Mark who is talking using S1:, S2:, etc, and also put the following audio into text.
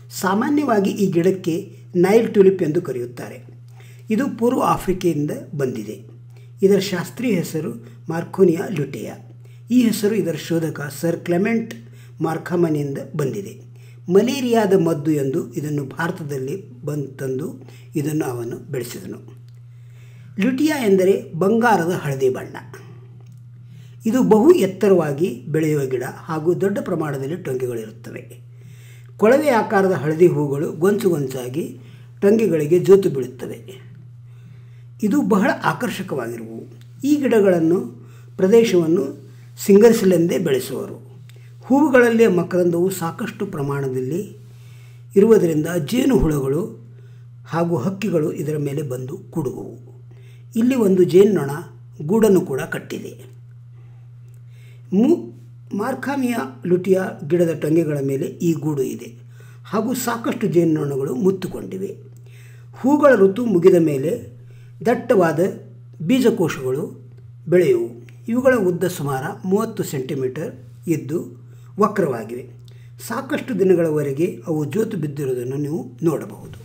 S1: ಸಾಮಾನ್ಯವಾಗಿ ಈ ಗಿಡಕ್ಕೆ ನೈಲ್ ಟ್ಯುಲಿಪ್ ಎಂದು ಕರೆಯುತ್ತಾರೆ ಇದು ಪೂರ್ವ ಆಫ್ರಿಕೆಯಿಂದ ಬಂದಿದೆ ಇದರ ಶಾಸ್ತ್ರೀಯ ಹೆಸರು ಮಾರ್ಕೋನಿಯಾ ಲ್ಯುಟೆಯಾ ಈ ಹೆಸರು ಇದರ ಶೋಧಕ ಸರ್ ಕ್ಲೆಮೆಂಟ್ ಮಾರ್ಕಮನಿಂದ ಬಂದಿದೆ ಮಲೇರಿಯಾದ ಮದ್ದು ಎಂದು ಇದನ್ನು ಭಾರತದಲ್ಲಿ ಬಂದು ತಂದು ಇದನ್ನು ಅವನು ಬೆಳೆಸಿದನು ಲ್ಯುಟಿಯಾ ಎಂದರೆ ಬಂಗಾರದ ಹಳದಿ ಬಣ್ಣ ಇದು ಬಹು ಎತ್ತರವಾಗಿ ಬೆಳೆಯುವ ಗಿಡ ಹಾಗೂ ದೊಡ್ಡ ಪ್ರಮಾಣದಲ್ಲಿ ಟೊಂಗೆಗಳಿರುತ್ತವೆ ಕೊಳವೆ ಆಕಾರದ ಹಳದಿ ಹೂಗಳು ಗೊಂಚು ಗೊಂಚಾಗಿ ಟೊಂಗೆಗಳಿಗೆ ಜೋತು ಬೀಳುತ್ತವೆ ಇದು ಬಹಳ ಆಕರ್ಷಕವಾಗಿರುವು ಈ ಗಿಡಗಳನ್ನು ಪ್ರದೇಶವನ್ನು ಸಿಂಗರಿಸಲೆಂದೇ ಬೆಳೆಸುವರು ಹೂವುಗಳಲ್ಲಿ ಮಕರಂದವು ಸಾಕಷ್ಟು ಪ್ರಮಾಣದಲ್ಲಿ ಇರುವುದರಿಂದ ಜೇನುಹುಳುಗಳು ಹಾಗೂ ಹಕ್ಕಿಗಳು ಇದರ ಮೇಲೆ ಬಂದು ಕೂಡುವವು ಇಲ್ಲಿ ಒಂದು ಜೇನ್ನೊಣ ಗೂಡನ್ನು ಕೂಡ ಕಟ್ಟಿದೆ ಮು ಮಾರ್ಕಾಮಿಯಾ ಲುಟಿಯಾ ಗಿಡದ ಟೊಂಗೆಗಳ ಮೇಲೆ ಈ ಗೂಡು ಇದೆ ಹಾಗೂ ಸಾಕಷ್ಟು ಜೇನ್ನೊಣಗಳು ಮುತ್ತುಕೊಂಡಿವೆ ಹೂಗಳ ಋತು ಮುಗಿದ ಮೇಲೆ ದಟ್ಟವಾದ ಬೀಜಕೋಶಗಳು ಬೆಳೆಯುವು ಇವುಗಳ ಉದ್ದ ಸುಮಾರು ಮೂವತ್ತು ಸೆಂಟಿಮೀಟರ್ ಇದ್ದು ವಕ್ರವಾಗಿವೆ ಸಾಕಷ್ಟು ದಿನಗಳವರೆಗೆ ಅವು ಜೋತು ಬಿದ್ದಿರುವುದನ್ನು ನೀವು ನೋಡಬಹುದು